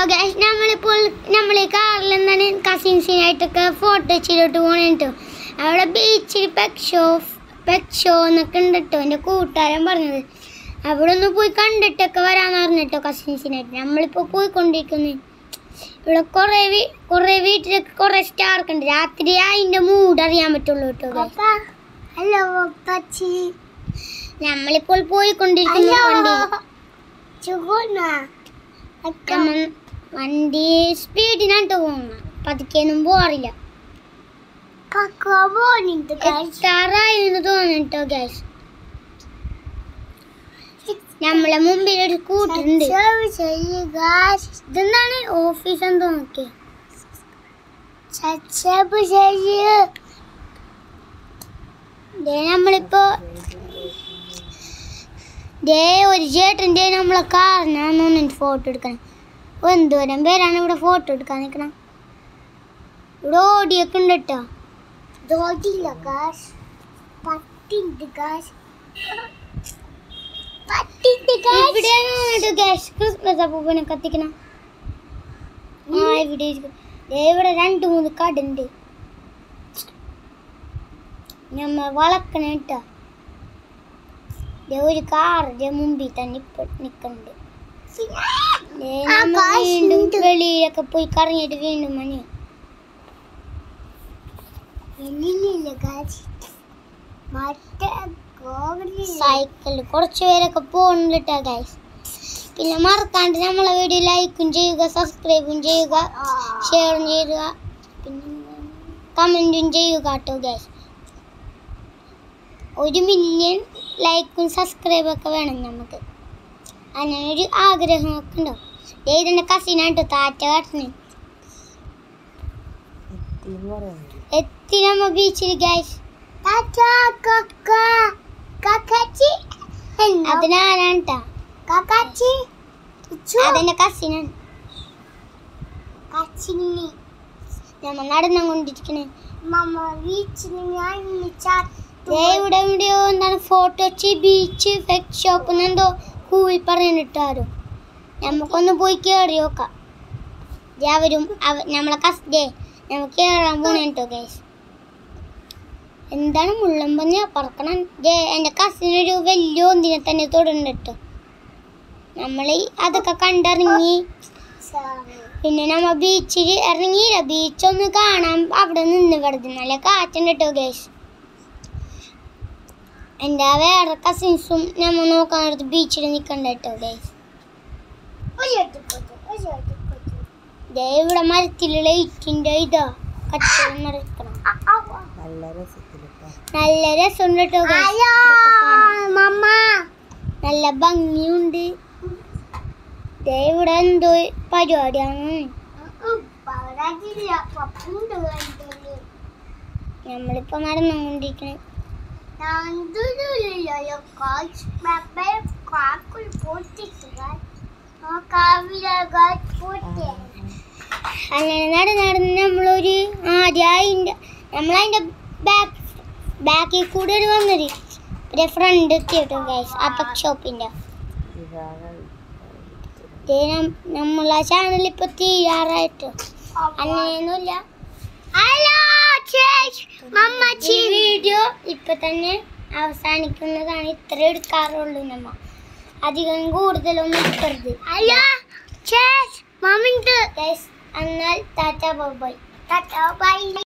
Guys നമ്മളിപ്പോൾ നമ്മൾ ഈ കാറിൽ എന്താണ് കസിൻസിനായിട്ടൊക്കെ ഫോട്ടോ വെച്ചിട്ട് പോകണം കേട്ടോ അവിടെ ബീച്ചിൽ പെക് ഷോ പെക് ഷോ എന്നൊക്കെ ഉണ്ട് കേട്ടോ എൻ്റെ കൂട്ടുകാരൻ പറഞ്ഞത് അവിടെ ഒന്ന് പോയി കണ്ടിട്ടൊക്കെ വരാന്ന് പറഞ്ഞിട്ടോ കസിൻസിനായിട്ട് നമ്മളിപ്പോൾ പോയിക്കൊണ്ടിരിക്കുന്നു ഇവിടെ കുറേ വീ കുറേ വീട്ടിലൊക്കെ കുറേ സ്റ്റാർ ഒക്കെ ഉണ്ട് രാത്രി അതിൻ്റെ മൂഡ് അറിയാൻ പറ്റുള്ളൂ കേട്ടോ ഹലോ പച്ചി നമ്മളിപ്പോൾ പോയിക്കൊണ്ടിരിക്കുന്നു വണ്ടിയിൽ നമ്മ വണ്ടി സ്പീഡിനാട്ടോ പോകുന്നത് പതുക്കെയൊന്നും പോറില്ല എത്താറായി എന്ന് തോന്നിട്ടോ ഗ്യാസ് നമ്മളെ മുമ്പിൽ ഒരു സ്കൂട്ടറുണ്ട് ഇതെന്താണ് ഓഫീസ് എന്തോ നോക്കി ദേ നമ്മളിപ്പോ ദേ ഒരു ചേട്ടൻ്റെ നമ്മളെ കാറിനാന്ന് ഫോട്ടോ എടുക്കണം ഓ, എന്തോരം പേരാണ് ഇവിടെ ഫോട്ടോ എടുക്കാൻ നിൽക്കണം ഇവിടെ ഓടിയൊക്കെ ഉണ്ട് കേട്ടോ ഓടിയില്ല കാശ് പത്തിണ്ട് കാശ് ഇവിടെയാണ് വന്നിട്ട് ഗ്യാസ് ക്രിസ്മസ് അപ്പൂപ്പനെ കത്തിക്കണം ആ ഇവിടെ ഇരിക്കും. ദേ ഇവിടെ രണ്ട് മൂന്ന് കടുണ്ട് ഞമ്മ വളക്കണ കേട്ടോ ദേ ഒരു കാറിന്റെ മുമ്പിൽ തന്നെ ഇപ്പൊ നിക്കണ്ട് ദേ നമ്മ വീണ്ടും വെളിയിലൊക്കെ പോയി കറങ്ങിയിട്ട് വീണ്ടും മണി സൈക്കിളിൽ കുറച്ച് പേരൊക്കെ പോകുന്നുണ്ട് ഗൈസ് പിന്നെ മറക്കാണ്ട് നമ്മളെ വീഡിയോ ലൈക്കും ചെയ്യുക സബ്സ്ക്രൈബും ചെയ്യുക ഷെയറും ചെയ്യുക പിന്നെ കമൻറ്റും ചെയ്യുക കേട്ടോ ഗൈസ് ഒരു മില്യൺ ലൈക്കും സബ്സ്ക്രൈബും ഒക്കെ വേണം നമുക്ക് അങ്ങനെ ഒരു ആഗ്രഹമൊക്കെ ഉണ്ടാവും ഏതിൻ്റെ കസിനാട്ടോ താറ്റ കാട്ടിന് എത്തി നമ്മ ബീച്ചിൽ ഗൈസ് അതിനാരാണ് ട്ടാ അതെന്റെ കസിനാണ് നമ്മ നടന്നുകൊണ്ടിരിക്കണേ ദേ ഇവിടെ എവിടെയോ എന്താണ് ഫോട്ടോ വെച്ച് ബീച്ച് ഫെക് ഷോപ്പ് എന്തോ കൂവി പറഞ്ഞിട്ടാരോ നമുക്കൊന്ന് പോയി കയറി നോക്കാം ദേ അവരും അവ- നമ്മളെ കസ് ദേ നമുക്ക് കയറാൻ പോണേ കേട്ടോ ഗൈസ് എന്താണ് മുള്ളമ്പന്നിയ പറക്കണം ദേ എൻ്റെ കസിനൊരു വലിയ ഒന്നിനെ തന്നെ തൊടുന്നുണ്ട് കേട്ടോ നമ്മൾ അതൊക്കെ കണ്ടിറങ്ങി പിന്നെ നമ്മ ബീച്ചിൽ ഇറങ്ങിയില്ല ബീച്ചൊന്ന് കാണാൻ അവിടെ നിന്ന് കിടന്നു നല്ല കാറ്റുണ്ട് കേട്ടോ ഗൈസ് എൻ്റെ വേറെ കസിൻസും നമ്മ നോക്കാൻ നേരത്ത് ബീച്ചിൽ നിൽക്കണ്ട കേട്ടോ ഗൈസ് ദേ ഇവിടെ മരത്തിൽ ലൈറ്റിൻ്റെ ഇതാ കച്ചവടം നടക്കണം നല്ല രസത്തിലിട്ടോ നല്ല രസമുണ്ട് കേട്ടോ guys. ഇതൊക്കെ കാണാൻ. നല്ല ഭംഗിയുണ്ട് ദേ ഇവിടെ എന്തോ പരിപാടിയാണ് നമ്മളിപ്പോ നടന്നുകൊണ്ടിരിക്കണേ അങ്ങനെ നടന്ന് നടന്ന് നമ്മളൊരു ആദ്യം അതിൻ്റെ നമ്മളതിൻ്റെ ബാക്ക് ബാക്കിൽ കൂടെ ഒരു വന്നത് ഒരു ഫ്രണ്ട് എത്തിയിട്ടു ഗൈസ് ആ പെക് ഷോപ്പിൻ്റെ ഇതാണ് നമ്മളെ ചാനൽ ഇപ്പൊ തീരാറായിട്ട് അങ്ങനെയൊന്നുമില്ല ഹലോ വീഡിയോ ഇപ്പൊ തന്നെ അവസാനിക്കുന്നതാണ് ഇത്ര എടുക്കാറുള്ളൂ നമ്മ അധികം കൂടുതലൊന്നും എടുക്കരുത് ഹലോ മമ്മിണ്ട് എന്നാൽ ടാറ്റ ബൈ ടാറ്റ ബൈ